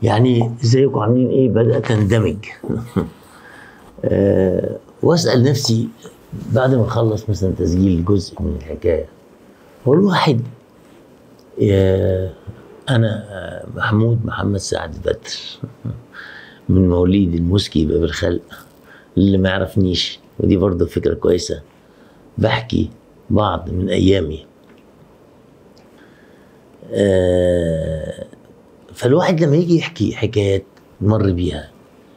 يعني ازيكم عاملين ايه بدات اندمج أه واسال نفسي بعد ما اخلص مثلا تسجيل جزء من الحكايه هو الواحد يا انا آه، محمود محمد سعد بدر من مواليد المسكي باب الخلق اللي ما يعرفنيش ودي برضه فكره كويسه بحكي بعض من ايامي آه، فالواحد لما يجي يحكي حكايات مر بيها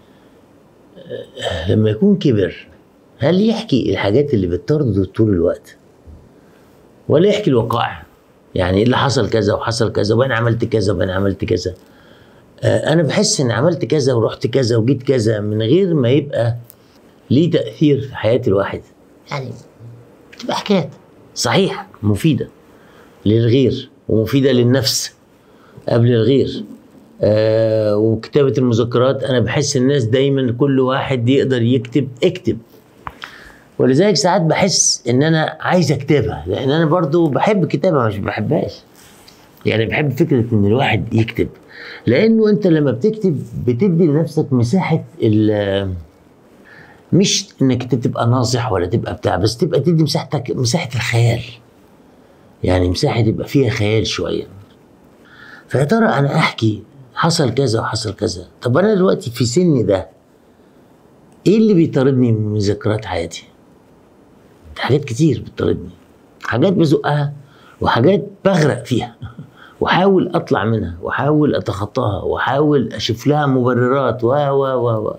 آه، لما يكون كبر هل يحكي الحاجات اللي بتطرده طول الوقت ولا يحكي الوقائع يعني إيه اللي حصل كذا وحصل كذا وانا عملت كذا وانا عملت كذا آه، انا بحس ان عملت كذا ورحت كذا وجيت كذا من غير ما يبقى ليه تاثير في حياه الواحد يعني بتبقى حكايات صحيح مفيده للغير ومفيده للنفس قبل الغير آه وكتابه المذكرات انا بحس الناس دايما كل واحد يقدر يكتب اكتب ولذلك ساعات بحس ان انا عايز اكتبها لان انا برضو بحب الكتابه مش بحبهاش يعني بحب فكره ان الواحد يكتب لانه انت لما بتكتب بتدي لنفسك مساحه ال- مش انك انت تبقى ناصح ولا تبقى بتاع بس تبقى تدي مساحتك مساحه الخيال يعني مساحه يبقى فيها خيال شويه فيا ترى انا احكي حصل كذا وحصل كذا طب انا دلوقتي في سني ده ايه اللي بيطاردني من ذكريات حياتي حاجات كتير بتطاردني حاجات بزقها وحاجات بغرق فيها واحاول اطلع منها واحاول اتخطاها واحاول اشوف لها مبررات و و و و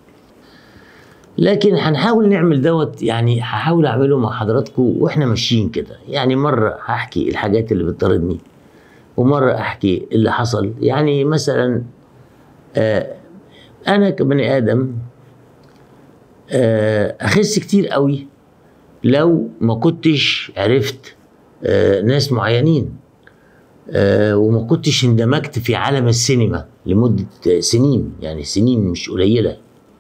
لكن هنحاول نعمل دوت يعني هحاول اعمله مع حضراتكم واحنا ماشيين كده يعني مره هحكي الحاجات اللي بتطاردني ومره احكي اللي حصل يعني مثلا آه انا كبني ادم آه اخس كتير قوي لو ما كنتش عرفت آه ناس معينين آه وما كنتش اندمجت في عالم السينما لمدة سنين يعني سنين مش قليلة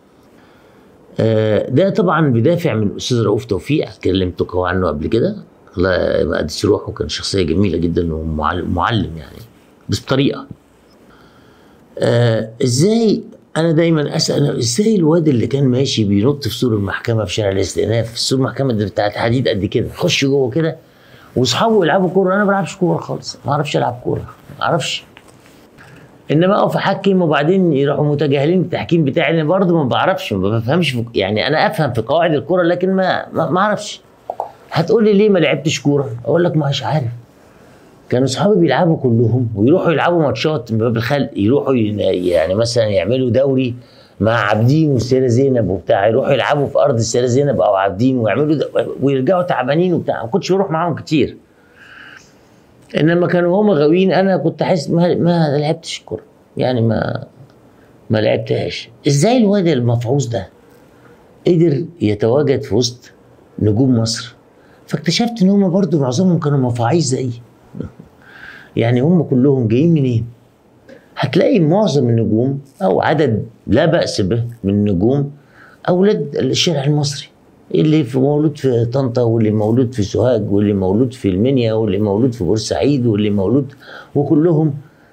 آه ده طبعا بدافع من الأستاذ رؤوف توفيق كلمتكم عنه قبل كده الله يقدس روحه كان شخصية جميلة جدا ومعلم معلم يعني بس بطريقة آه ازاي انا دايما اسال ازاي الواد اللي كان ماشي بينط في سور المحكمه في شارع الاستئناف في سور المحكمه دي بتاعت حديد قد كده خش جوه كده واصحابه يلعبوا كوره انا ما بلعبش كوره خالص ما اعرفش العب كوره ما اعرفش انما اقف احكم وبعدين يروحوا متجاهلين التحكيم بتاعي انا برضه ما بعرفش ما بفهمش في يعني انا افهم في قواعد الكوره لكن ما ما ما اعرفش هتقول لي ليه ما لعبتش كوره اقول لك مش عارف كانوا اصحابي بيلعبوا كلهم ويروحوا يلعبوا ماتشات من باب الخلق يروحوا ين- يعني مثلا يعملوا دوري مع عابدين والسيده زينب وبتاع يروحوا يلعبوا في ارض السيده زينب او عابدين ويعملوا د- ويرجعوا تعبانين وبتاع ما كنتش بروح معاهم كتير انما كانوا هم غاويين انا كنت احس ما, ما لعبتش كوره يعني ما ما لعبتهاش ازاي الواد المفعوص ده قدر يتواجد في وسط نجوم مصر فاكتشفت ان هم برضو معظمهم كانوا مفاعيز زيي يعني هم كلهم جايين منين هتلاقي معظم النجوم او عدد لا باس به من النجوم اولاد الشارع المصري اللي في مولود في طنطا واللي مولود في سوهاج واللي مولود في المنيا واللي مولود في بورسعيد واللي مولود وكلهم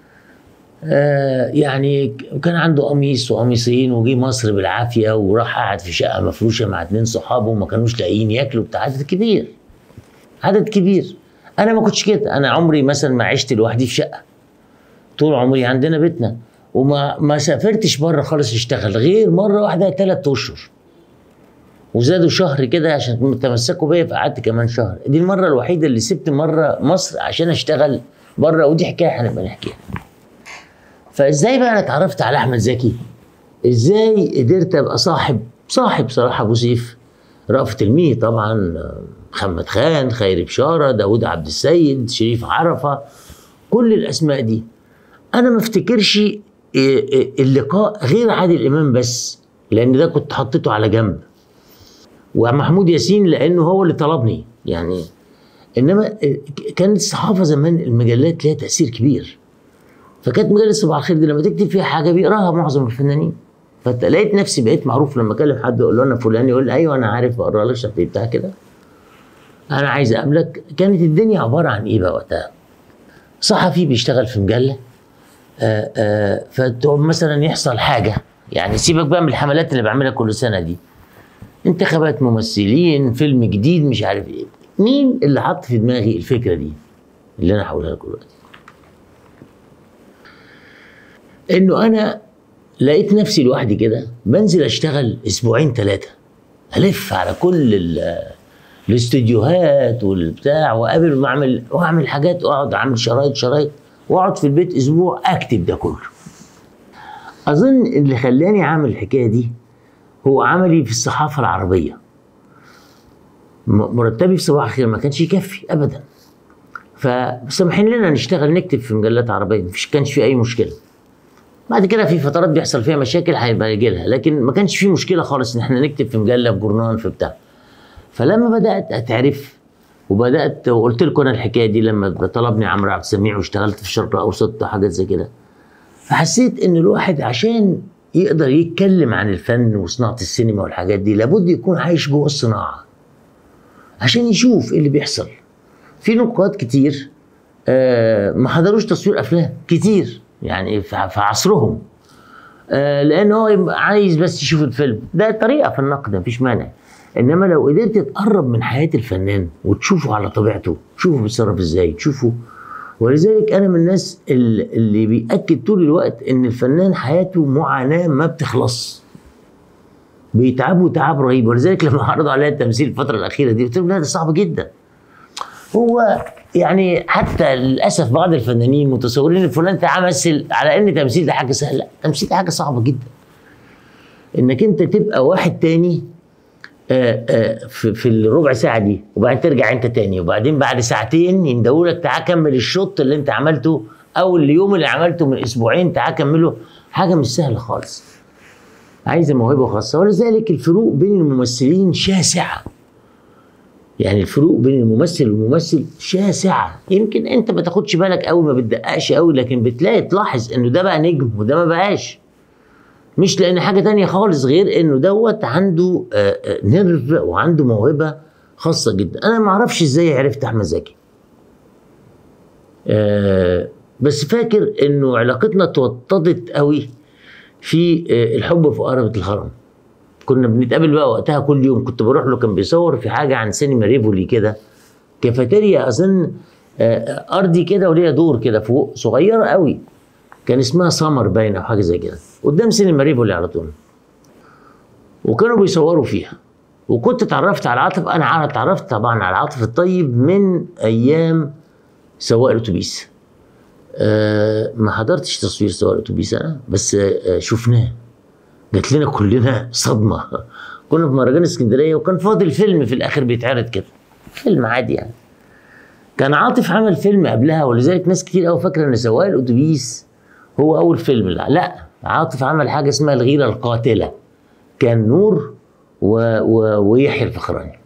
آه يعني كان عنده قميص وقميصين وجي مصر بالعافيه وراح قعد في شقه مفروشه مع اتنين صحابه وما كانوش لاقيين ياكلوا بتاع عدد كبير عدد كبير انا ما كنتش كده انا عمري مثلا ما عشت لوحدي في شقه طول عمري عندنا بيتنا وما ما سافرتش بره خالص اشتغل غير مره واحده ثلاث اشهر وزادوا شهر كده عشان تمسكوا بيا فقعدت كمان شهر دي المره الوحيده اللي سبت مره مصر عشان اشتغل بره ودي حكايه هنبقى نحكيها فازاي بقى انا اتعرفت على احمد زكي ازاي قدرت ابقى صاحب صاحب صراحه ابو سيف رأفت الميهي طبعا محمد خان خيري بشاره داود عبد السيد شريف عرفه كل الاسماء دي انا ما افتكرش إيه إيه اللقاء غير عادل امام بس لان ده كنت حطيته على جنب ومحمود ياسين لانه هو اللي طلبني يعني انما إيه، كانت الصحافه زمان المجلات ليها تاثير كبير فكانت مجله صباح الخير دي لما تكتب فيها حاجه بيقراها معظم الفنانين فلقيت نفسي بقيت معروف لما اكلم حد اقول له انا فلان يقول لي ايوه انا عارف بقرا لك شكلي بتاع كده انا عايز اقابلك كانت الدنيا عباره عن ايه بقى وقتها صحفي بيشتغل في مجله آه آه فتقوم مثلا يحصل حاجه يعني سيبك بقى من الحملات اللي بعملها كل سنه دي انتخابات ممثلين فيلم جديد مش عارف ايه مين اللي حط في دماغي الفكره دي اللي انا هقولها لكم دلوقتي انه انا لقيت نفسي لوحدي كده بنزل اشتغل اسبوعين ثلاثه الف على كل ال- الاستديوهات والبتاع واقابل واعمل واعمل حاجات واقعد اعمل شرايط شرايط واقعد في البيت اسبوع اكتب ده كله اظن اللي خلاني اعمل الحكايه دي هو عملي في الصحافه العربيه م- مرتبي في صباح الخير ما كانش يكفي ابدا فسامحين لنا نشتغل نكتب في مجلات عربيه مفيش كانش في اي مشكله بعد كده في فترات بيحصل فيها مشاكل هيبقى يجي لها لكن ما كانش في مشكله خالص ان احنا نكتب في مجله في جورنال في بتاع فلما بدات اتعرف وبدات وقلت لكم انا الحكايه دي لما طلبني عمرو عبد السميع واشتغلت في الشرق الاوسط حاجات زي كده فحسيت ان الواحد عشان يقدر يتكلم عن الفن وصناعه السينما والحاجات دي لابد يكون عايش جوه الصناعه عشان يشوف ايه اللي بيحصل في نقاد كتير آه، ما حضروش تصوير افلام كتير يعني في في عصرهم آه، لان هو يبقى عايز بس يشوف الفيلم ده طريقه في النقد مفيش مانع انما لو قدرت تقرب من حياه الفنان وتشوفه على طبيعته تشوفه بيتصرف ازاي تشوفه ولذلك انا من الناس اللي اللي بيأكد طول الوقت ان الفنان حياته معاناه ما بتخلص بيتعبوا تعب رهيب ولذلك لما عرضوا عليا التمثيل الفتره الاخيره دي قلت لهم لا ده صعب جدا هو يعني حتى للاسف بعض الفنانين متصورين ان فلان تعال مثل على ان تمثيل ده حاجه سهله لا التمثيل ده حاجه صعبه جدا انك انت تبقى واحد تاني آه، آه، في في الربع ساعه دي وبعدين ترجع انت تاني وبعدين بعد ساعتين يندهوا لك تعال كمل الشوط اللي انت عملته او اليوم اللي عملته من اسبوعين تعال كمله حاجه مش سهله خالص عايزه موهبه خاصه ولذلك الفروق بين الممثلين شاسعه يعني الفروق بين الممثل والممثل شاسعه يمكن انت ما تاخدش بالك قوي ما بتدققش قوي لكن بتلاقي تلاحظ انه ده بقى نجم وده ما بقاش مش لان حاجه تانية خالص غير انه دوت عنده آه، آه، نيرف وعنده موهبه خاصه جدا انا ما اعرفش ازاي عرفت احمد زكي آه، بس فاكر انه علاقتنا توطدت قوي في آه، الحب في قربة الهرم كنا بنتقابل بقى وقتها كل يوم كنت بروح له كان بيصور في حاجه عن سينما ريفولي كده كافيتيريا اظن آه، ارضي كده وليها دور كده فوق صغيره قوي كان اسمها سمر باين او حاجه زي كده قدام سينما ريفولي على طول وكانوا بيصوروا فيها وكنت اتعرفت على عاطف انا عارف- اتعرفت طبعا على عاطف الطيب من ايام سواق الاتوبيس أه ما حضرتش تصوير سواق الاتوبيس انا بس أه شفناه جات لنا كلنا صدمه كنا في مهرجان اسكندريه وكان فاضل فيلم في الاخر بيتعرض كده فيلم عادي يعني كان عاطف عمل فيلم قبلها ولذلك ناس كتير قوي فاكره ان سواق الاتوبيس هو اول فيلم لا, لا عاطف عمل حاجه اسمها الغيره القاتله كان نور و... و... ويحيى الفخراني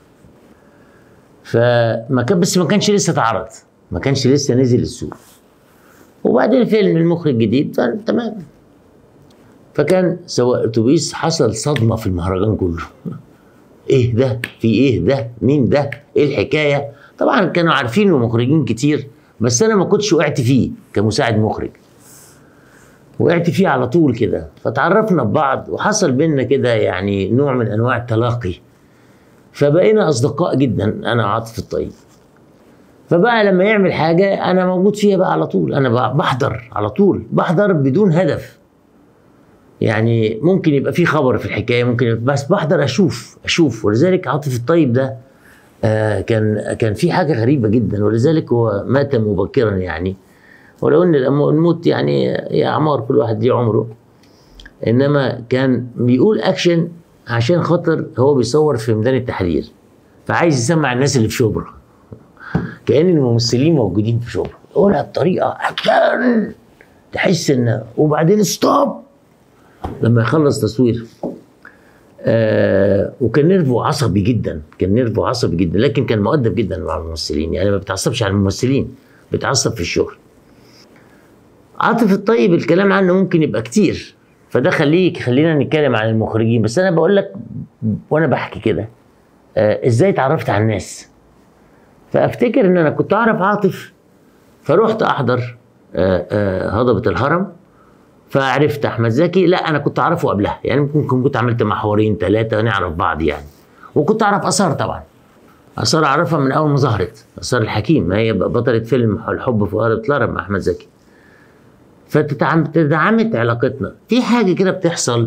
فما كان بس ما كانش لسه اتعرض ما كانش لسه نزل السوق وبعدين فيلم المخرج جديد كان تمام فكان سواق اتوبيس حصل صدمه في المهرجان كله ايه ده في ايه ده مين ده ايه الحكايه طبعا كانوا عارفينه مخرجين كتير بس انا ما كنتش وقعت فيه كمساعد مخرج وقعت فيه على طول كده فتعرفنا ببعض وحصل بينا كده يعني نوع من انواع التلاقي فبقينا اصدقاء جدا انا وعاطف الطيب فبقى لما يعمل حاجه انا موجود فيها بقى على طول انا بقى بحضر على طول بحضر بدون هدف يعني ممكن يبقى في خبر في الحكايه ممكن يبقى بس بحضر اشوف اشوف ولذلك عاطف الطيب ده آه كان كان في حاجه غريبه جدا ولذلك هو مات مبكرا يعني ولو ان الأم- الموت يعني يا اعمار كل واحد ليه عمره انما كان بيقول اكشن عشان خاطر هو بيصور في ميدان التحرير فعايز يسمع الناس اللي في شبرا كان الممثلين موجودين في شبرا يقولها بطريقه اكشن تحس ان وبعدين ستوب لما يخلص تصوير آه وكان نيرفو عصبي جدا كان نيرفو عصبي جدا لكن كان مؤدب جدا مع الممثلين يعني ما بيتعصبش على الممثلين بيتعصب في الشغل عاطف الطيب الكلام عنه ممكن يبقى كتير فده خليك خلينا نتكلم عن المخرجين بس انا بقول لك وانا بحكي كده آه ازاي اتعرفت على الناس فافتكر ان انا كنت اعرف عاطف فرحت احضر آه، آه، هضبه الهرم فعرفت احمد زكي لا انا كنت اعرفه قبلها يعني ممكن كنت عملت محورين ثلاثه نعرف بعض يعني وكنت اعرف اثار طبعا اثار اعرفها من اول ما ظهرت اثار الحكيم ما هي بطله فيلم الحب في هضبه الهرم مع احمد زكي فتدعمت علاقتنا في حاجه كده بتحصل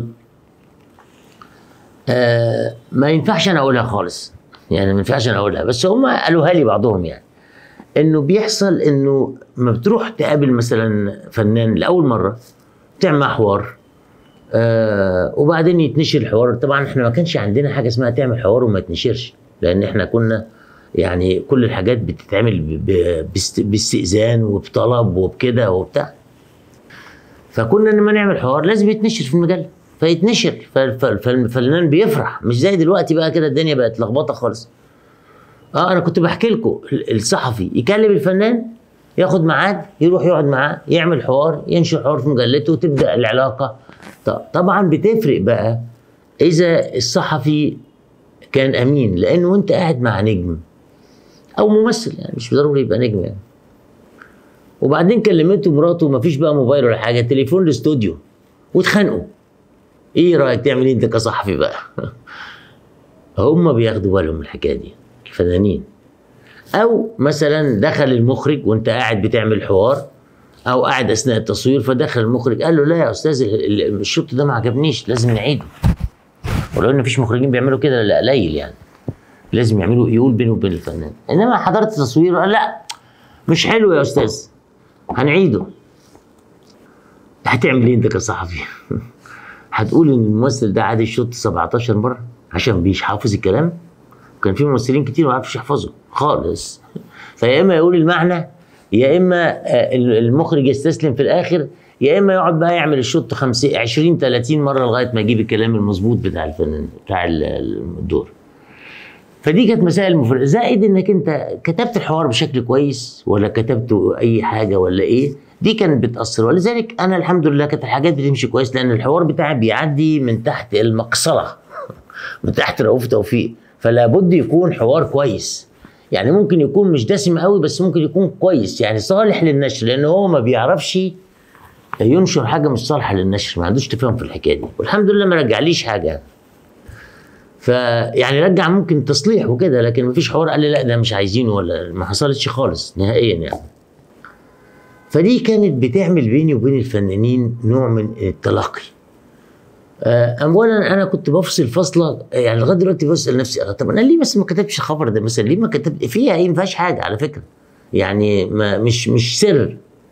آه ما ينفعش انا اقولها خالص يعني ما ينفعش انا اقولها بس هم قالوها لي بعضهم يعني انه بيحصل انه ما بتروح تقابل مثلا فنان لاول مره تعمل معاه حوار آه وبعدين يتنشر الحوار طبعا احنا ما كانش عندنا حاجه اسمها تعمل حوار وما يتنشرش لان احنا كنا يعني كل الحاجات بتتعمل ب- ب- باست- باستئذان وبطلب وبكده وبتاع فكنا لما نعمل حوار لازم يتنشر في المجله فيتنشر ف- ف- فالفنان بيفرح مش زي دلوقتي بقى كده الدنيا بقت لخبطه خالص اه انا كنت بحكي لكم الصحفي يكلم الفنان ياخد ميعاد يروح يقعد معاه يعمل حوار ينشر حوار في مجلته وتبدا العلاقه ط- طبعا بتفرق بقى اذا الصحفي كان امين لانه انت قاعد مع نجم او ممثل يعني مش ضروري يبقى نجم يعني وبعدين كلمته مراته مفيش بقى موبايل ولا حاجه تليفون الاستوديو واتخانقوا ايه رايك تعمل إيه انت كصحفي بقى هم بياخدوا بالهم من الحكايه دي الفنانين او مثلا دخل المخرج وانت قاعد بتعمل حوار او قاعد اثناء التصوير فدخل المخرج قال له لا يا استاذ ال- ال- الشوط ده ما عجبنيش لازم نعيده ولو ان مفيش مخرجين بيعملوا كده لا قليل يعني لازم يعملوا يقول بينه وبين الفنان انما حضرت التصوير قال لا مش حلو يا استاذ هنعيده هتعمل ايه انت كصحفي هتقول ان الممثل ده عاد الشوط 17 مره عشان مش حافظ الكلام كان في ممثلين كتير ما عرفش يحفظوا خالص فيا اما يقول المعنى يا اما آه، المخرج يستسلم في الاخر يا اما يقعد بقى يعمل الشوط 50 20 30 مره لغايه ما يجيب الكلام المظبوط بتاع الفنان بتاع ال- الدور فدي كانت مسائل مفرقه زائد انك انت كتبت الحوار بشكل كويس ولا كتبت اي حاجه ولا ايه دي كانت بتاثر ولذلك انا الحمد لله كانت الحاجات بتمشي كويس لان الحوار بتاعي بيعدي من تحت المقصله من تحت رؤوف توفيق فلا بد يكون حوار كويس يعني ممكن يكون مش دسم قوي بس ممكن يكون كويس يعني صالح للنشر لان هو ما بيعرفش ينشر حاجه مش صالحه للنشر ما عندوش تفاهم في الحكايه دي والحمد لله ما رجعليش حاجه فيعني رجع ممكن تصليح وكده لكن ما فيش حوار قال لي لا ده مش عايزينه ولا ما حصلتش خالص نهائيا يعني فدي كانت بتعمل بيني وبين الفنانين نوع من التلاقي آه، اولا انا كنت بفصل فصله يعني لغايه دلوقتي بسال نفسي آه، طب انا ليه بس ما كتبتش الخبر ده مثلا ليه ما كتب فيها ايه ما فيهاش حاجه على فكره يعني ما مش مش سر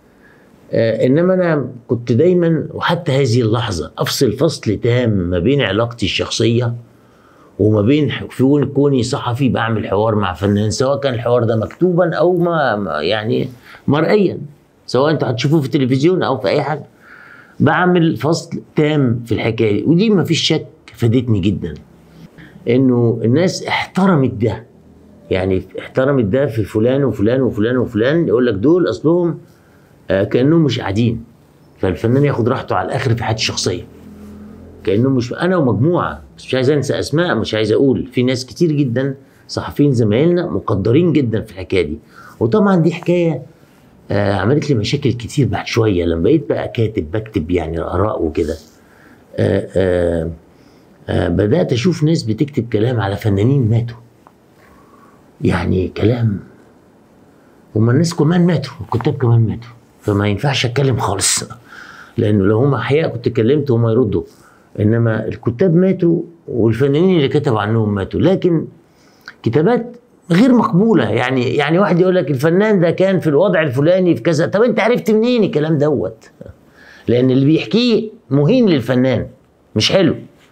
آه انما انا كنت دايما وحتى هذه اللحظه افصل فصل تام ما بين علاقتي الشخصيه وما بين ح- في كوني صحفي بعمل حوار مع فنان سواء كان الحوار ده مكتوبا او ما ما- يعني مرئيا سواء انتوا هتشوفوه في التلفزيون او في اي حاجه بعمل فصل تام في الحكايه دي ودي ما فيش شك فادتني جدا انه الناس احترمت ده يعني احترمت ده في فلان وفلان وفلان وفلان يقول لك دول اصلهم آه كانهم مش قاعدين فالفنان ياخد راحته على الاخر في حياته الشخصيه كانه مش انا ومجموعه بس مش عايز انسى اسماء مش عايز اقول في ناس كتير جدا صحفيين زمايلنا مقدرين جدا في الحكايه دي وطبعا دي حكايه آه عملت لي مشاكل كتير بعد شويه لما بقيت بقى كاتب بكتب يعني اراء وكده آه آه آه بدات اشوف ناس بتكتب كلام على فنانين ماتوا يعني كلام هما الناس كمان ماتوا الكتاب كمان ماتوا فما ينفعش اتكلم خالص لانه لو هم احياء كنت اتكلمت هم يردوا انما الكتاب ماتوا والفنانين اللي كتبوا عنهم ماتوا لكن كتابات غير مقبوله يعني يعني واحد يقول لك الفنان ده كان في الوضع الفلاني في كذا طب انت عرفت منين الكلام دوت لان اللي بيحكيه مهين للفنان مش حلو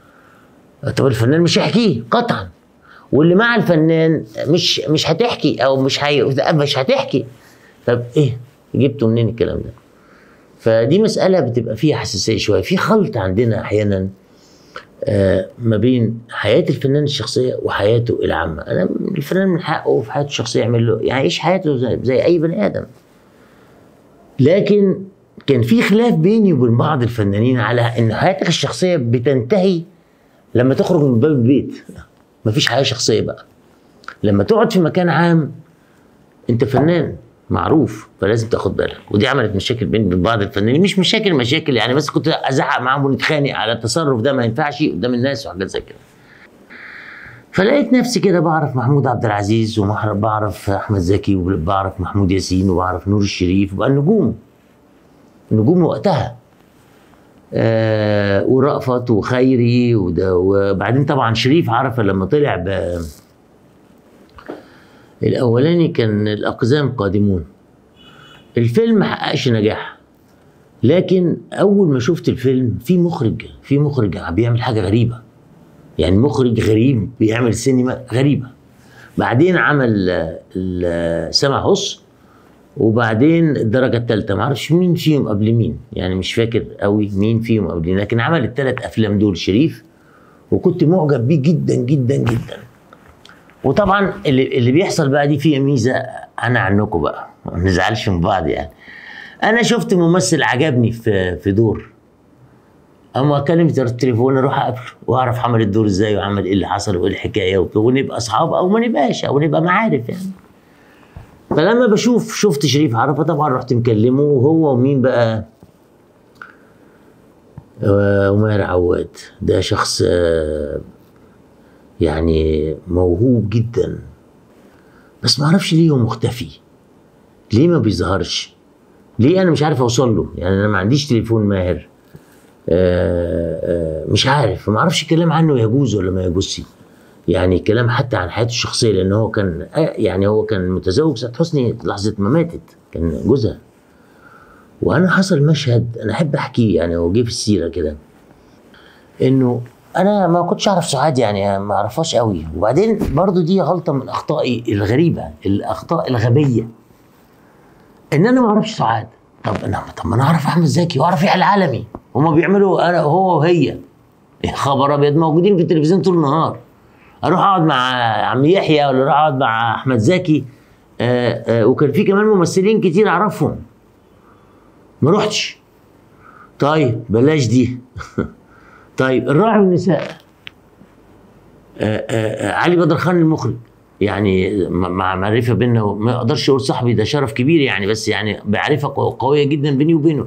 طب الفنان مش هيحكيه قطعا واللي مع الفنان مش مش هتحكي او مش هي مش هتحكي طب ايه جبتوا منين الكلام ده فدي مسألة بتبقى فيها حساسية شوية في خلط عندنا أحيانا آه ما بين حياة الفنان الشخصية وحياته العامة أنا الفنان من حقه في حياته الشخصية يعمل له يعيش حياته زي, زي أي بني آدم لكن كان في خلاف بيني وبين بعض الفنانين على ان حياتك الشخصيه بتنتهي لما تخرج من باب البيت مفيش حياه شخصيه بقى لما تقعد في مكان عام انت فنان معروف فلازم تاخد بالك ودي عملت مشاكل بين بعض الفنانين مش مشاكل مشاكل يعني بس كنت ازعق معاهم ونتخانق على التصرف ده ما ينفعش قدام الناس وحاجات زي كده فلقيت نفسي كده بعرف محمود عبد العزيز وبعرف احمد زكي وبعرف محمود ياسين وبعرف نور الشريف وبقى النجوم نجوم وقتها آه ورأفت وخيري وده وبعدين طبعا شريف عرفه لما طلع ب الاولاني كان الاقزام قادمون الفيلم ما حققش نجاح لكن اول ما شفت الفيلم في مخرج في مخرج بيعمل حاجه غريبه يعني مخرج غريب بيعمل سينما غريبه بعدين عمل آه، ال- سمع هص وبعدين الدرجه الثالثه معرفش مين فيهم قبل مين يعني مش فاكر قوي مين فيهم قبل مين لكن عمل الثلاث افلام دول شريف وكنت معجب بيه جدا جدا جدا وطبعا اللي, اللي بيحصل بقى دي فيها ميزه انا عنكم بقى ما نزعلش من بعض يعني انا شفت ممثل عجبني في في دور اما اكلم التليفون اروح اقابله واعرف عمل الدور ازاي وعمل ايه اللي حصل وايه الحكايه وبتاع، ونبقى اصحاب او ما نبقاش او نبقى معارف يعني فلما بشوف شفت شريف عرفه طبعا رحت مكلمه وهو ومين بقى آه، عمير عواد ده شخص آه، يعني موهوب جدا بس ما اعرفش ليه هو مختفي ليه ما بيظهرش ليه انا مش عارف اوصل له يعني انا ما عنديش تليفون ماهر آه، آه، مش عارف ما اعرفش الكلام عنه يجوز ولا ما يجوزش يعني كلام حتى عن حياته الشخصيه لان هو كان آه، يعني هو كان متزوج سعاد حسني لحظه ما ماتت كان جوزها وانا حصل مشهد انا احب احكيه يعني هو جه في السيره كده انه انا ما كنتش اعرف سعاد يعني ما اعرفهاش قوي وبعدين برضو دي غلطه من اخطائي الغريبه الاخطاء الغبيه ان انا ما اعرفش سعاد طب انا طب ما انا اعرف احمد زكي واعرف يحيى العالمي هما بيعملوا انا هو وهي يا خبر ابيض موجودين في التلفزيون طول النهار اروح اقعد مع عم يحيى ولا اروح اقعد مع احمد زكي آآ آآ وكان في كمان ممثلين كتير اعرفهم ما رحتش طيب بلاش دي طيب الراعي والنساء آآ آآ علي بدر خان المخرج يعني م- مع معرفه بينا ما اقدرش اقول صاحبي ده شرف كبير يعني بس يعني معرفه قو- قويه جدا بيني وبينه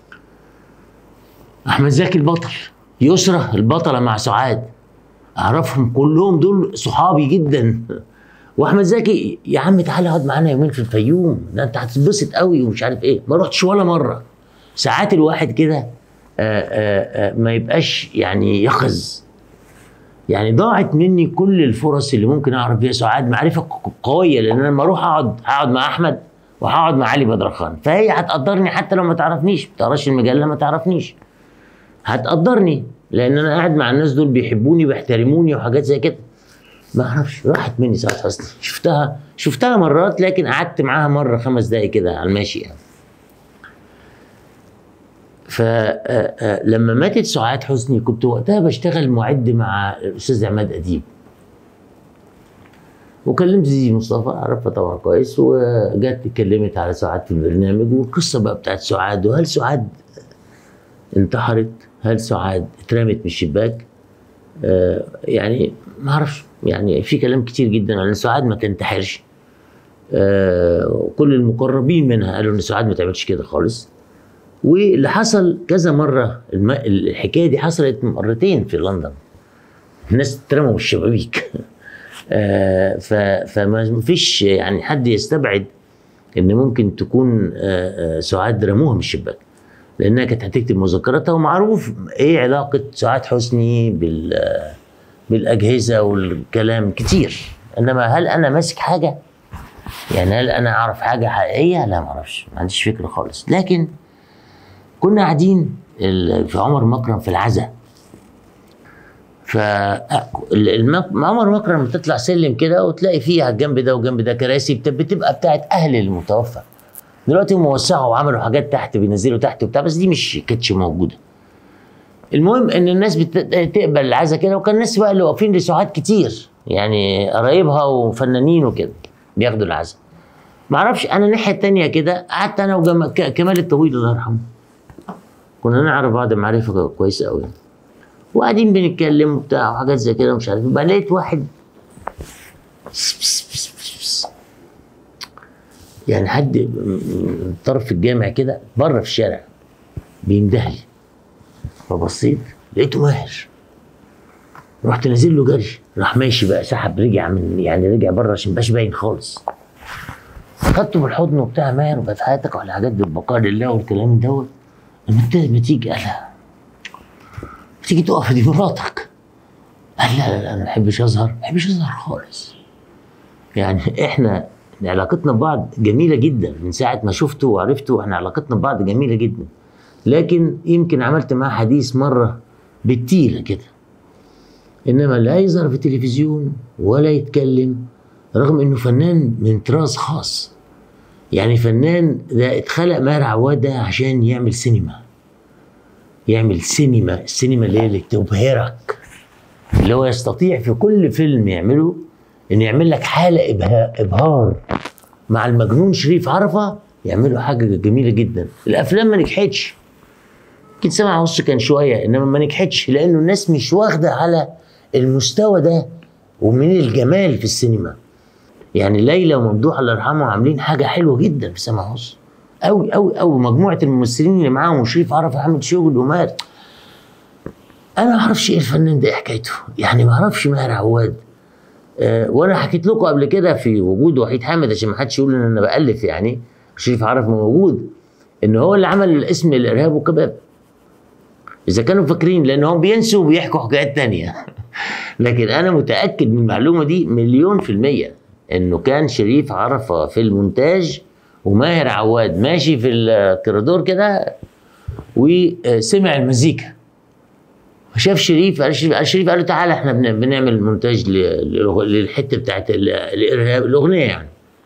احمد زكي البطل يسرى البطله مع سعاد اعرفهم كلهم دول صحابي جدا واحمد زكي يا عم تعالى اقعد معانا يومين في الفيوم ده انت هتتبسط قوي ومش عارف ايه ما رحتش ولا مره ساعات الواحد كده آه، آه، آه، ما يبقاش يعني يخز يعني ضاعت مني كل الفرص اللي ممكن اعرف بيها سعاد معرفه ق- قويه لان انا لما اروح اقعد هقعد مع احمد وهقعد مع علي بدر خان فهي هتقدرني حتى لو ما تعرفنيش ما تقراش المجله ما تعرفنيش هتقدرني لان انا قاعد مع الناس دول بيحبوني ويحترموني وحاجات زي كده ما اعرفش راحت مني سعاد حسني شفتها شفتها مرات لكن قعدت معاها مره خمس دقايق كده على الماشي يعني فلما ماتت سعاد حسني كنت وقتها بشتغل معد مع الاستاذ عماد اديب وكلمت زيزي مصطفى عرفها طبعا كويس وجت اتكلمت على سعاد في البرنامج والقصه بقى بتاعت سعاد وهل سعاد انتحرت هل سعاد اترمت من الشباك آه يعني ما اعرفش يعني في كلام كتير جدا عن سعاد ما تنتحرش آه كل المقربين منها قالوا ان سعاد ما تعملش كده خالص واللي حصل كذا مره الم... الحكايه دي حصلت مرتين في لندن الناس اترموا من الشبابيك آه ف... فما فيش يعني حد يستبعد ان ممكن تكون آه آه سعاد رموها من الشباك لانها كانت هتكتب مذكراتها ومعروف ايه علاقه سعاد حسني بال آه، بالاجهزه والكلام كتير انما هل انا ماسك حاجه يعني هل انا اعرف حاجه حقيقيه لا ما اعرفش ما عنديش فكره خالص لكن كنا قاعدين ال- في عمر مكرم في العزاء ف الم- عمر مكرم لما تطلع سلم كده وتلاقي فيه على الجنب ده والجنب ده كراسي بت- بتبقى بتاعت اهل المتوفى دلوقتي هم وسعوا وعملوا حاجات تحت بينزلوا تحت وبتاع بس دي مش كانتش موجوده المهم ان الناس بتقبل العزاء كده وكان الناس بقى اللي واقفين لسعاد كتير يعني قرايبها وفنانين وكده بياخدوا العزاء معرفش انا الناحيه التانيه كده قعدت انا وكمال الطويل الله يرحمه كنا نعرف بعض معرفه كويسه قوي وقاعدين بنتكلم وبتاع وحاجات زي كده ومش عارف إيه. بقى لقيت واحد يعني حد من طرف الجامع كده بره في الشارع بيندهلي فبصيت لقيته ماهر رحت نازل له جري راح ماشي بقى سحب رجع من يعني رجع بره عشان مبقاش باين خالص خدته بالحضن وبتاع ماهر وبقت حياتك وعلى حاجات بالبقاء لله والكلام دوت لما انت بتيجي قال لا بتيجي تقف دي مراتك قال لا لا لا انا ما بحبش اظهر ما بحبش اظهر خالص يعني احنا علاقتنا ببعض جميله جدا من ساعه ما شفته وعرفته احنا علاقتنا ببعض جميله جدا لكن يمكن عملت معاه حديث مره بالتيله كده انما لا يظهر في التلفزيون ولا يتكلم رغم انه فنان من طراز خاص يعني فنان ده اتخلق ماهر عواد ده عشان يعمل سينما يعمل سينما السينما اللي هي اللي تبهرك اللي هو يستطيع في كل فيلم يعمله ان يعمل لك حاله إبها- ابهار مع المجنون شريف عرفه يعملوا حاجه جميله جدا الافلام ما نجحتش يمكن سبعة ونص كان شويه انما ما نجحتش لانه الناس مش واخده على المستوى ده ومن الجمال في السينما يعني ليلى وممدوح الله يرحمه عاملين حاجه حلوه جدا في سما ونص قوي قوي قوي مجموعه الممثلين اللي معاهم وشريف عرفه عامل شغل ومات انا ما اعرفش ايه الفنان ده إيه حكايته يعني ما اعرفش ماهر عواد أه وانا حكيت لكم قبل كده في وجود وحيد حامد عشان ما حدش يقول ان انا بالف يعني شريف عرفه موجود ان هو اللي عمل اسم الارهاب والكباب اذا كانوا فاكرين لان هم بينسوا وبيحكوا حكايات تانية لكن انا متاكد من المعلومه دي مليون في الميه انه كان شريف عرفه في المونتاج وماهر عواد ماشي في الكوريدور كده وسمع المزيكا شاف شريف قال شريف قال, شريف قال له تعالى احنا بن- بنعمل مونتاج ل- ل- للحته بتاعت ال- الارهاب الاغنيه يعني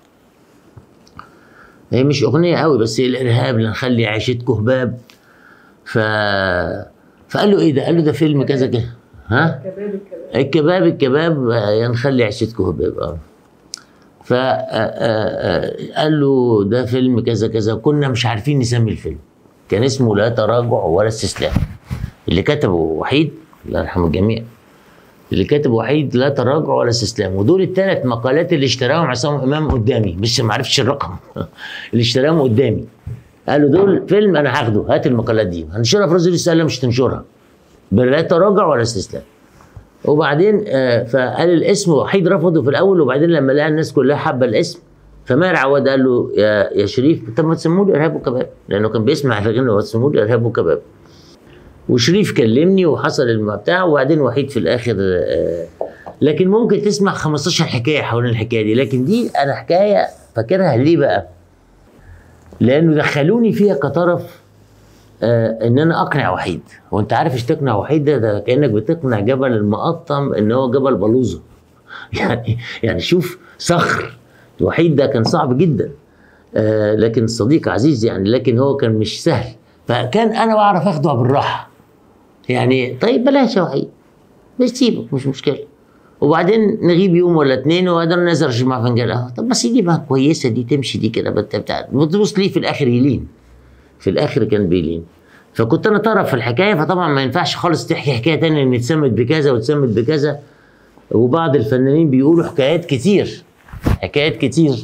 هي مش اغنيه قوي بس هي الارهاب اللي نخلي عيشتكم هباب ف فقال له ايه ده؟ قال له ده فيلم كذا كذا ها؟ كباب الكباب الكباب الكباب آه، يا نخلي عيشتكم هباب اه ف آه، آه، آه، قال له ده فيلم كذا كذا كنا مش عارفين نسمي الفيلم كان اسمه لا تراجع ولا استسلام اللي كتبه وحيد الله يرحم الجميع اللي كاتب وحيد لا تراجع ولا استسلام ودول الثلاث مقالات اللي اشتراهم عصام امام قدامي مش ما عرفتش الرقم اللي اشتراهم قدامي قالوا دول فيلم انا هاخده هات المقالات دي هنشرها في رسول الله مش تنشرها لا تراجع ولا استسلام وبعدين آه، فقال الاسم وحيد رفضه في الاول وبعدين لما لقى الناس كلها حابه الاسم فماهر عواد قال له يا يا شريف طب ما تسموه لي ارهاب وكباب لانه كان بيسمع الغنى وتسموه لي ارهاب وكباب وشريف كلمني وحصل المبتاع وبعدين وحيد في الاخر آه، لكن ممكن تسمع 15 حكايه حوالين الحكايه دي لكن دي انا حكايه فاكرها ليه بقى؟ لانه دخلوني فيها كطرف آه ان انا اقنع وحيد وانت عارف ايش تقنع وحيد ده, ده كانك بتقنع جبل المقطم ان هو جبل بلوزه يعني يعني شوف صخر وحيد ده كان صعب جدا آه لكن صديق عزيز يعني لكن هو كان مش سهل فكان انا بعرف اخده بالراحه يعني طيب بلاش يا وحيد مش سيبك مش مشكله وبعدين نغيب يوم ولا اتنين وبعدين نزل اشرب مع فنجان قهوه طب بس دي بقى كويسه دي تمشي دي كده بت- بتاع بتبص ليه في الاخر يلين في الاخر كان بيلين فكنت انا طرف في الحكايه فطبعا ما ينفعش خالص تحكي حكايه تانية ان اتسمت بكذا واتسمت بكذا وبعض الفنانين بيقولوا حكايات كتير حكايات كتير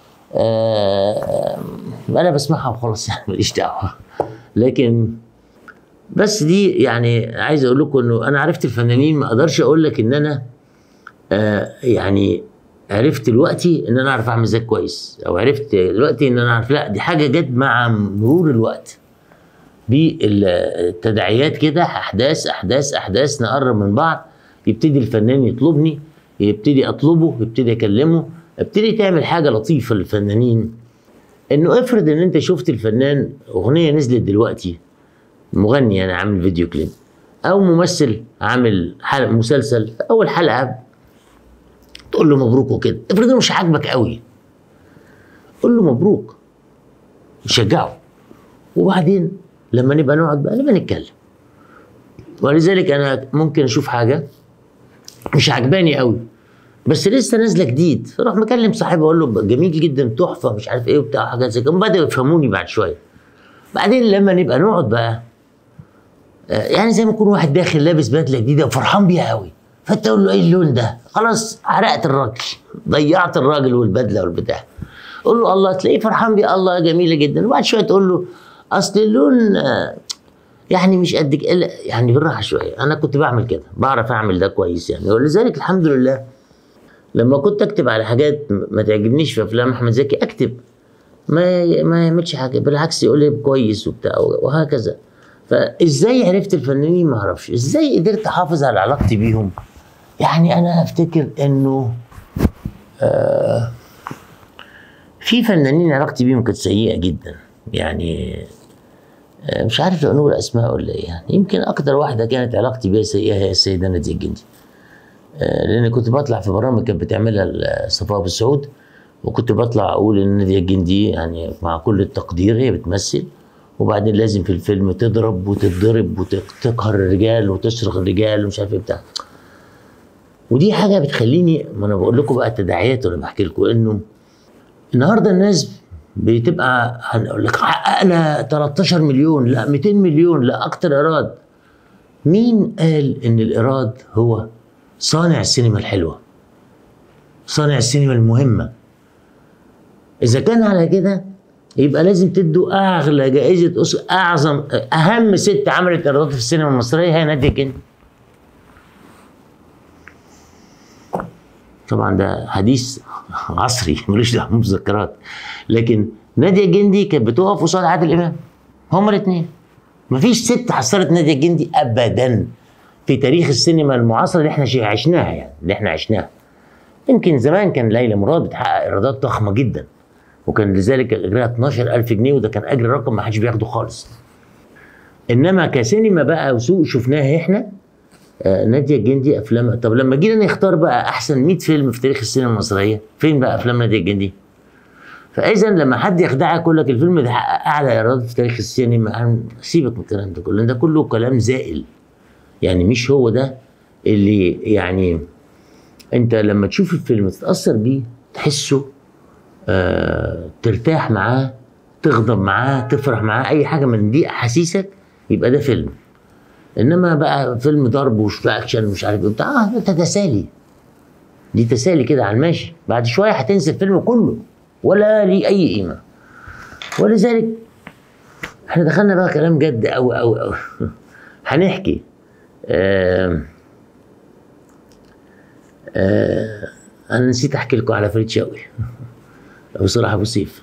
آه انا بسمعها وخلاص يعني ماليش دعوه لكن بس دي يعني عايز اقول لكم انه انا عرفت الفنانين ما اقدرش اقول لك ان انا آه يعني عرفت دلوقتي ان انا اعرف اعمل ازاي كويس او عرفت دلوقتي ان انا اعرف لا دي حاجه جت مع مرور الوقت بالتداعيات كده احداث احداث احداث نقرب من بعض يبتدي الفنان يطلبني يبتدي اطلبه يبتدي اكلمه ابتدي تعمل حاجه لطيفه للفنانين انه افرض ان انت شفت الفنان اغنيه نزلت دلوقتي مغني انا عامل فيديو كليب او ممثل عامل حلقه مسلسل اول حلقه تقول له مبروك وكده افرض انه مش عاجبك قوي قول له مبروك وشجعه وبعدين لما نبقى نقعد بقى نبقى نتكلم ولذلك انا ممكن اشوف حاجه مش عجباني قوي بس لسه نازله جديد فاروح مكلم صاحبي اقول له جميل جدا تحفه مش عارف ايه وبتاع حاجات زي كده بدأوا يفهموني بعد شويه بعدين لما نبقى نقعد بقى آه، يعني زي ما يكون واحد داخل لابس بدله جديده وفرحان بيها قوي فانت تقول له ايه اللون ده خلاص حرقت الراجل ضيعت الراجل والبدله والبتاع تقول له الله تلاقيه فرحان بيه الله جميله جدا وبعد شويه تقول له اصل اللون آه، يعني مش قد كده يعني بالراحه شويه انا كنت بعمل كده بعرف اعمل ده كويس يعني ولذلك الحمد لله لما كنت اكتب على حاجات ما تعجبنيش في افلام احمد زكي اكتب ما ما يعملش حاجه بالعكس يقول لي كويس وبتاع وهكذا فازاي عرفت الفنانين ما اعرفش ازاي قدرت احافظ على علاقتي بيهم يعني انا افتكر انه آه في فنانين علاقتي بيهم كانت سيئه جدا يعني آه مش عارف لو نقول اسماء ولا ايه يعني يمكن اكتر واحده كانت علاقتي بيها سيئه هي السيده ناديه الجندي آه لان كنت بطلع في برامج كانت بتعملها صفاء بالسعود وكنت بطلع اقول ان ناديه الجندي يعني مع كل التقدير هي بتمثل وبعدين لازم في الفيلم تضرب وتتضرب وتقهر الرجال وتصرخ الرجال ومش عارف ايه بتاع ودي حاجه بتخليني ما انا بقول لكم بقى التداعيات وانا بحكي لكم انه النهارده الناس بتبقى هنقول لك حققنا 13 مليون لا 200 مليون لا اكتر ايراد مين قال ان الايراد هو صانع السينما الحلوه صانع السينما المهمه اذا كان على كده يبقى لازم تدوا اغلى جائزه أسر اعظم اهم ست عملت ايرادات في السينما المصريه هي ناديه جندي طبعا ده حديث عصري ملوش دعوه بمذكرات لكن ناديه الجندي كانت بتقف قصاد عادل امام هما الاثنين مفيش ست حصلت ناديه الجندي ابدا في تاريخ السينما المعاصره اللي احنا عشناها يعني اللي احنا عشناها يمكن زمان كان ليلى مراد بتحقق ايرادات ضخمه جدا وكان لذلك اجرها 12000 جنيه وده كان اجر رقم ما حدش بياخده خالص انما كسينما بقى وسوق شفناها احنا آه ناديه الجندي افلام طب لما جينا نختار بقى احسن 100 فيلم في تاريخ السينما المصريه فين بقى افلام ناديه الجندي فاذا لما حد يخدعك يقول لك الفيلم ده حقق اعلى ايرادات في تاريخ السينما سيبك من الكلام ده كله ده كله كلام زائل يعني مش هو ده اللي يعني انت لما تشوف الفيلم تتاثر بيه تحسه آه ترتاح معاه تغضب معاه تفرح معاه اي حاجه من دي احاسيسك يبقى ده فيلم انما بقى فيلم ضرب وش اكشن ومش عارف ايه بتاع اه ده تسالي دي تسالي كده على الماشي بعد شويه هتنسى الفيلم كله ولا ليه اي قيمه ولذلك احنا دخلنا بقى كلام جد قوي قوي قوي هنحكي آه آه انا نسيت احكي لكم على فريد شوقي ابو صلاح ابو سيف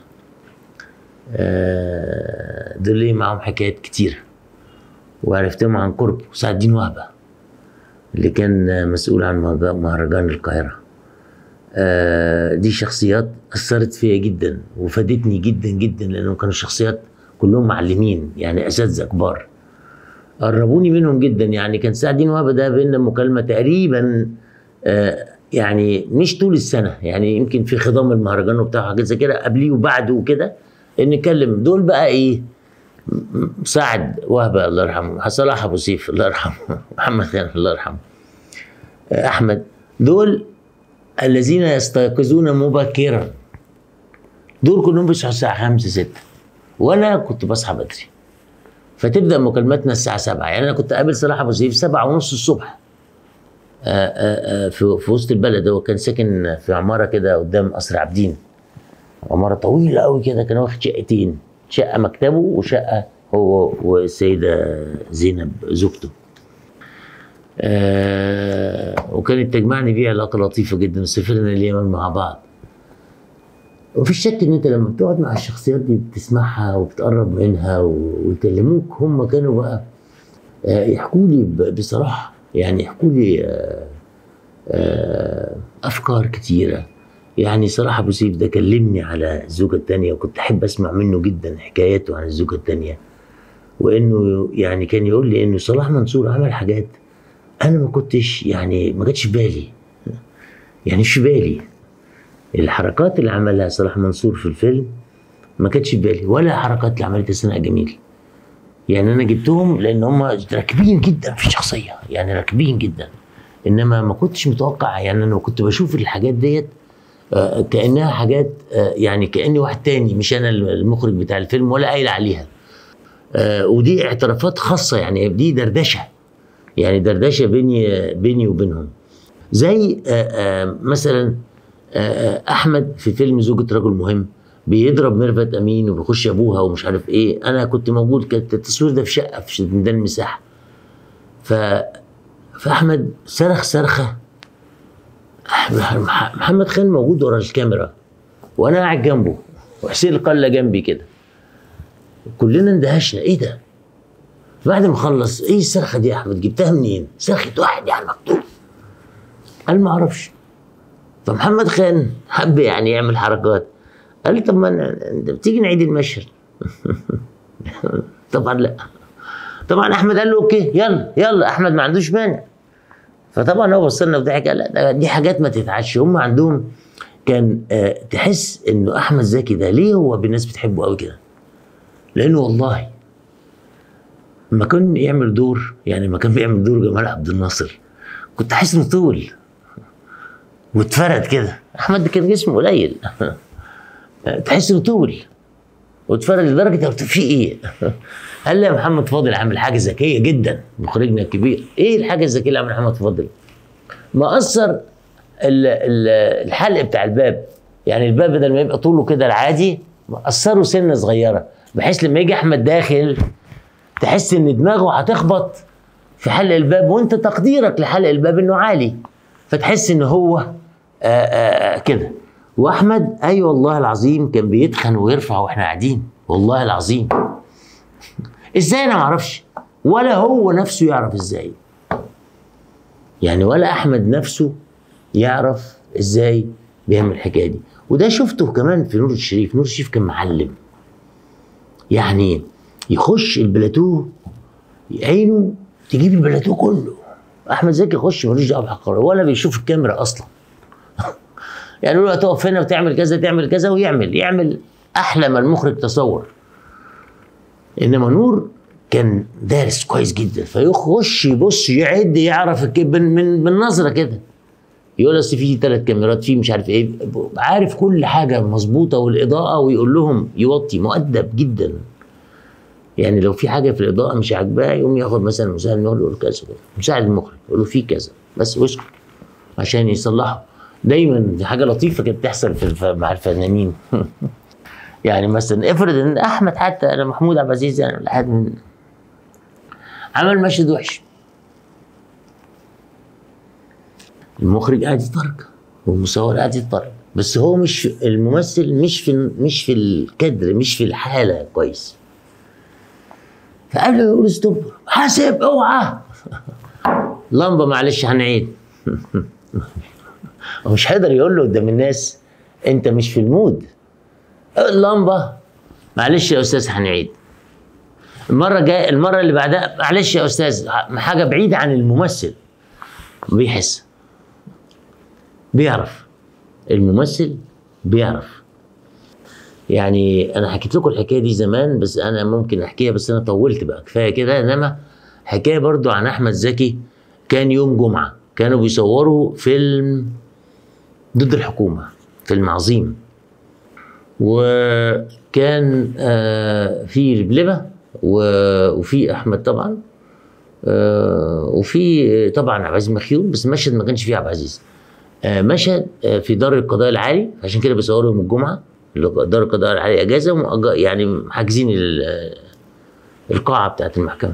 آه دول لي معاهم حكايات كتيره وعرفتهم عن قرب وسعد الدين وهبه اللي كان مسؤول عن مهرجان القاهره آه دي شخصيات اثرت فيا جدا وفادتني جدا جدا لانهم كانوا شخصيات كلهم معلمين يعني اساتذه كبار قربوني منهم جدا يعني كان سعد الدين وهبه ده بينا مكالمه تقريبا آه يعني مش طول السنه يعني يمكن في خضام المهرجان وبتاع حاجات زي كده قبليه وبعده وكده نتكلم دول بقى ايه سعد وهبه الله يرحمه صلاح ابو سيف الله يرحمه محمد خان الله يرحمه احمد دول الذين يستيقظون مبكرا دول كلهم بيصحوا الساعه 5 6 وانا كنت بصحى بدري فتبدا مكالمتنا الساعه 7 يعني انا كنت قابل صلاح ابو سيف 7 ونص الصبح آآ آآ في, في وسط البلد هو كان ساكن في عماره كده قدام قصر عابدين عماره طويله قوي كده كان واخد شقتين شقه مكتبه وشقه هو والسيده زينب زوجته وكانت تجمعني بيه علاقه لطيفه جدا وسافرنا اليمن مع بعض ومفيش شك ان انت لما بتقعد مع الشخصيات دي بتسمعها وبتقرب منها ويكلموك هم كانوا بقى يحكوا لي بصراحه يعني يحكوا لي افكار كتيره يعني صراحه ابو سيف ده كلمني على الزوجه الثانيه وكنت احب اسمع منه جدا حكاياته عن الزوجه الثانيه وانه يعني كان يقول لي انه صلاح منصور عمل حاجات انا ما كنتش يعني ما جاتش في بالي يعني مش في بالي الحركات اللي عملها صلاح منصور في الفيلم ما كانتش في بالي ولا الحركات اللي عملتها سناء جميل يعني انا جبتهم لان هم راكبين جدا في الشخصيه يعني راكبين جدا انما ما كنتش متوقع يعني انا كنت بشوف الحاجات ديت آه كانها حاجات آه يعني كاني واحد تاني مش انا المخرج بتاع الفيلم ولا قايل عليها آه ودي اعترافات خاصه يعني دي دردشه يعني دردشه بيني بيني وبينهم زي مثلا احمد في فيلم زوجة رجل مهم بيضرب ميرفت امين وبيخش ابوها ومش عارف ايه انا كنت موجود كانت التصوير ده في شقه في ميدان المساحه ف فاحمد صرخ صرخه مح- محمد خان موجود ورا الكاميرا وانا قاعد جنبه وحسين القله جنبي كده كلنا اندهشنا ايه ده بعد ما خلص ايه الصرخه دي يا احمد جبتها منين صرخه واحد يعني مكتوب قال ما اعرفش فمحمد خان حب يعني يعمل حركات قال لي طب ما أنا- انت بتيجي نعيد المشهد طبعا لا طبعا احمد قال له اوكي يلا يلا احمد ما عندوش مانع فطبعا هو بص لنا وضحك قال لا ده- دي حاجات ما تتعش هم عندهم كان آه تحس انه احمد زكي ده ليه هو الناس بتحبه قوي كده لانه والله لما كان يعمل دور يعني لما كان بيعمل دور جمال عبد الناصر كنت احس انه طول واتفرد كده احمد ده كان جسمه قليل تحس انه طول واتفرج لدرجه قلت في ايه؟ قال لي يا محمد فاضل عامل حاجه ذكيه جدا مخرجنا الكبير ايه الحاجه الذكيه اللي عملها محمد فاضل؟ مقصر ال- ال- الحلق بتاع الباب يعني الباب بدل ما يبقى طوله كده العادي مقصره سنه صغيره بحيث لما يجي احمد داخل تحس ان دماغه هتخبط في حلق الباب وانت تقديرك لحلق الباب انه عالي فتحس ان هو آآ آآ كده واحمد اي أيوة والله العظيم كان بيتخن ويرفع واحنا قاعدين والله العظيم ازاي انا ما اعرفش ولا هو نفسه يعرف ازاي يعني ولا احمد نفسه يعرف ازاي بيعمل الحكايه دي وده شفته كمان في نور الشريف نور الشريف كان معلم يعني يخش البلاتو عينه تجيب البلاتو كله احمد زكي يخش ملوش دعوه بالحقاره ولا بيشوف الكاميرا اصلا يعني يقول له تقف هنا وتعمل كذا تعمل كذا ويعمل يعمل احلى ما المخرج تصور انما نور كان دارس كويس جدا فيخش يبص يعد يعرف الك- من من من نظره كده يقول اصل في ثلاث كاميرات في مش عارف ايه عارف كل حاجه مظبوطه والاضاءه ويقول لهم يوطي مؤدب جدا يعني لو في حاجه في الاضاءه مش عاجباه يقوم ياخد مثلا مساعد يقول له كذا كذا مساعد المخرج يقول له في كذا بس واسكت عشان يصلحوا دايما دي حاجه لطيفه كانت بتحصل في الف... مع الفنانين يعني مثلا افرض ان احمد حتى انا محمود عبد العزيز يعني ولا حد من عمل مشهد وحش المخرج قاعد يتفرج والمصور قاعد يتفرج بس هو مش الممثل مش في مش في الكادر مش في الحاله كويس فقبل ما يقول ستوب حاسب اوعى لمبه معلش هنعيد هو مش هيقدر يقول له قدام الناس انت مش في المود اللمبه معلش يا استاذ هنعيد المره الجايه المره اللي بعدها معلش يا استاذ حاجه بعيده عن الممثل بيحس بيعرف الممثل بيعرف يعني انا حكيت لكم الحكايه دي زمان بس انا ممكن احكيها بس انا طولت بقى كفايه كده انما حكايه برضو عن احمد زكي كان يوم جمعه كانوا بيصوروا فيلم ضد الحكومه فيلم عظيم وكان آه في لبلبه و- وفي احمد طبعا آه وفي طبعا عبد العزيز مخيون بس المشهد ما كانش فيه عبد العزيز آه مشهد آه في دار القضاء العالي عشان كده بيصوروا يوم الجمعه اللي هو دار القضاء العالي اجازه ومؤج- يعني حاجزين ال- القاعه بتاعت المحكمه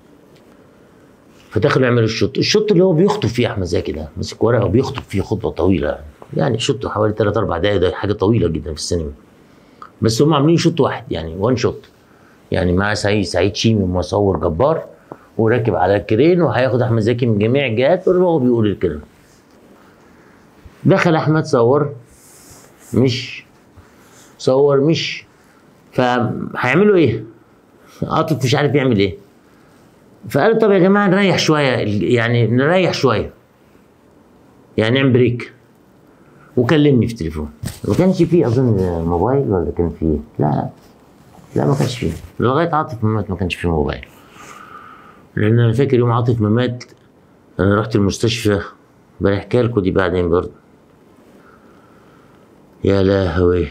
فدخلوا يعملوا الشوط الشوط اللي هو بيخطب فيه احمد زكي ده ماسك ورقه وبيخطب فيه خطبه طويله يعني شوط حوالي 3 4 دقائق ده حاجه طويله جدا في السينما بس هم عاملين شوط واحد يعني وان شوت يعني مع سعيد سعيد شيمي مصور جبار وراكب على الكرين وهياخد احمد زكي من جميع الجهات وهو بيقول الكلام دخل احمد صور مش صور مش فهيعملوا ايه؟ عاطف مش عارف يعمل ايه فقالوا طب يا جماعه نريح شويه يعني نريح شويه يعني نعمل بريك وكلمني في التليفون ما كانش فيه اظن موبايل ولا كان فيه لا لا ما كانش فيه لغايه عاطف ما مات ما كانش فيه موبايل لان انا فاكر يوم عاطف ما مات انا رحت المستشفى بحكي لكم دي بعدين برضه يا لهوي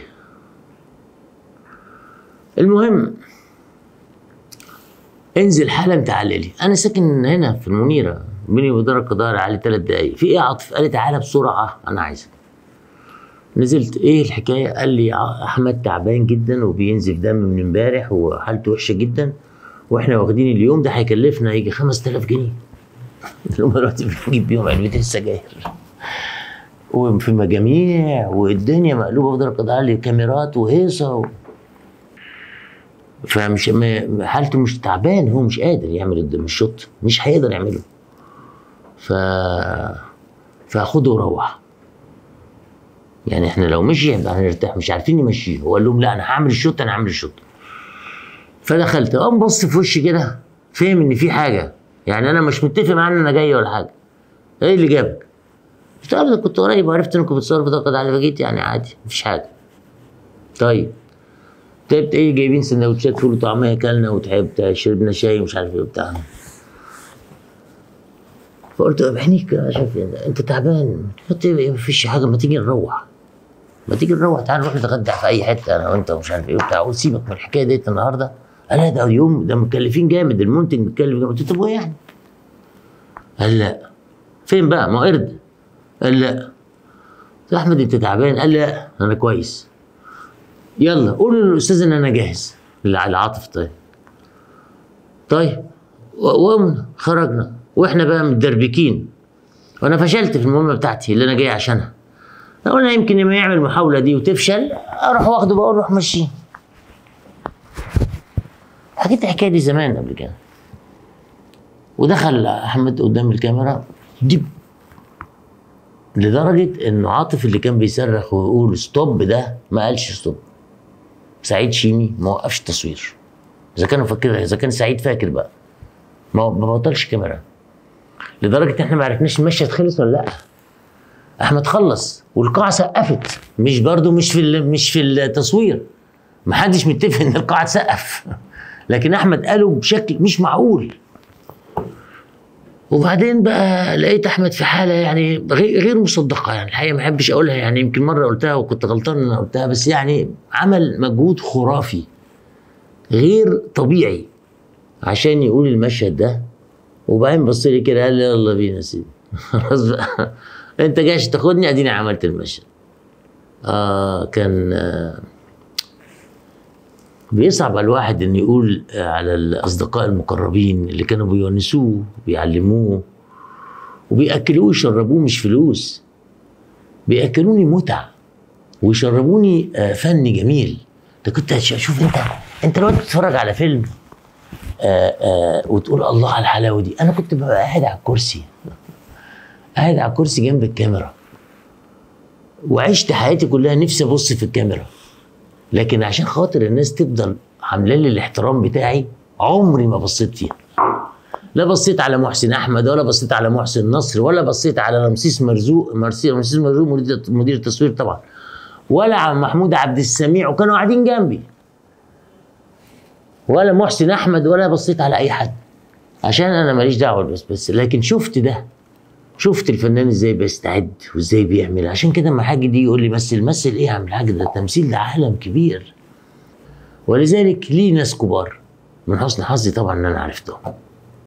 المهم انزل حالا تعالى لي انا ساكن هنا في المنيره بيني وبين القضاء العالي ثلاث دقايق في ايه يا عاطف قال لي تعالى بسرعه انا عايزك نزلت ايه الحكايه قال لي ع- احمد تعبان جدا وبينزف دم من امبارح وحالته وحشه جدا واحنا واخدين اليوم ده هيكلفنا يجي 5000 جنيه اللي هم دلوقتي بنجيب بيهم علبتين سجاير وفي مجاميع والدنيا مقلوبه بدرجه قضاء علي كاميرات وهيصه و... فمش ما- حالته مش تعبان هو مش قادر يعمل الدم الشط مش هيقدر يعمله ف فاخده وروح يعني احنا لو مشي يبقى هنرتاح مش عارفين نمشيه هو قال لهم لا انا هعمل الشوط انا هعمل الشوط فدخلت قام بص في وشي كده فهم ان في حاجه يعني انا مش متفق معاه ان انا جاي ولا حاجه ايه اللي جابك؟ قلت له أبدا كنت قريب وعرفت انكم بتصوروا في دقة على فجيت يعني عادي مفيش حاجه طيب تعبت ايه جايبين سندوتشات فول وطعميه اكلنا وتعبت شربنا شاي ومش عارف ايه وبتاع فقلت له بعينيك يا شايف انت تعبان قلت له مفيش حاجه ما تيجي نروح ما تيجي نروح تعال نروح نتغدى في اي حته انا وانت ومش عارف ايه وبتاع وسيبك من الحكايه ديت النهارده قال لا ده اليوم ده مكلفين جامد المنتج متكلف جامد قلت له طب وايه يعني؟ قال لا فين بقى؟ ما هو قرد قال لا قلت له احمد انت تعبان قال لا انا كويس يلا قول للاستاذ ان انا جاهز العاطف طيب طيب وقمنا خرجنا واحنا بقى متدربكين وانا فشلت في المهمه بتاعتي اللي انا جاي عشانها قلنا يمكن لما يعمل المحاوله دي وتفشل اروح واخده بقول روح مشيه حكيت الحكايه دي زمان قبل كده ودخل احمد قدام الكاميرا دب لدرجه انه عاطف اللي كان بيصرخ ويقول ستوب ده ما قالش ستوب سعيد شيمي ما وقفش تصوير اذا كانوا فاكر اذا كان سعيد فاكر بقى ما ما بطلش كاميرا لدرجه احنا ما عرفناش المشهد خلص ولا لا احمد خلص والقاعه سقفت مش برضو مش في ال- مش في التصوير ما حدش متفق ان القاعه تسقف لكن احمد قاله بشكل مش معقول وبعدين بقى لقيت احمد في حاله يعني غير غير مصدقه يعني الحقيقه ما احبش اقولها يعني يمكن مره قلتها وكنت غلطان ان انا قلتها بس يعني عمل مجهود خرافي غير طبيعي عشان يقول المشهد ده وبعدين بص لي كده قال لي يلا بينا يا سيدي خلاص بقى انت جايش تاخدني اديني عملت المشهد اه كان آه بيصعب على الواحد انه يقول آه، على الاصدقاء المقربين اللي كانوا بيونسوه بيعلموه وبياكلوه ويشربوه مش فلوس بياكلوني متع ويشربوني آه، فن جميل انت كنت هتش- شوف انت انت لو بتتفرج على فيلم آه آه وتقول الله على الحلاوه دي انا كنت ببقى قاعد على الكرسي قاعد على الكرسي جنب الكاميرا وعشت حياتي كلها نفسي ابص في الكاميرا لكن عشان خاطر الناس تفضل عامله لي الاحترام بتاعي عمري ما بصيت فيها لا بصيت على محسن احمد ولا بصيت على محسن نصر ولا بصيت على رمسيس مرزوق مرسي- رمسيس مرزوق مدير مدير التصوير طبعا ولا على محمود عبد السميع وكانوا قاعدين جنبي ولا محسن احمد ولا بصيت على اي حد عشان انا ماليش دعوه بس بس لكن شفت ده شفت الفنان ازاي بيستعد وازاي بيعمل عشان كده لما حاجه دي يقول لي مثل مثل ايه يا عم الحاج ده التمثيل ده عالم كبير ولذلك ليه ناس كبار من حسن حظي طبعا ان انا عرفتهم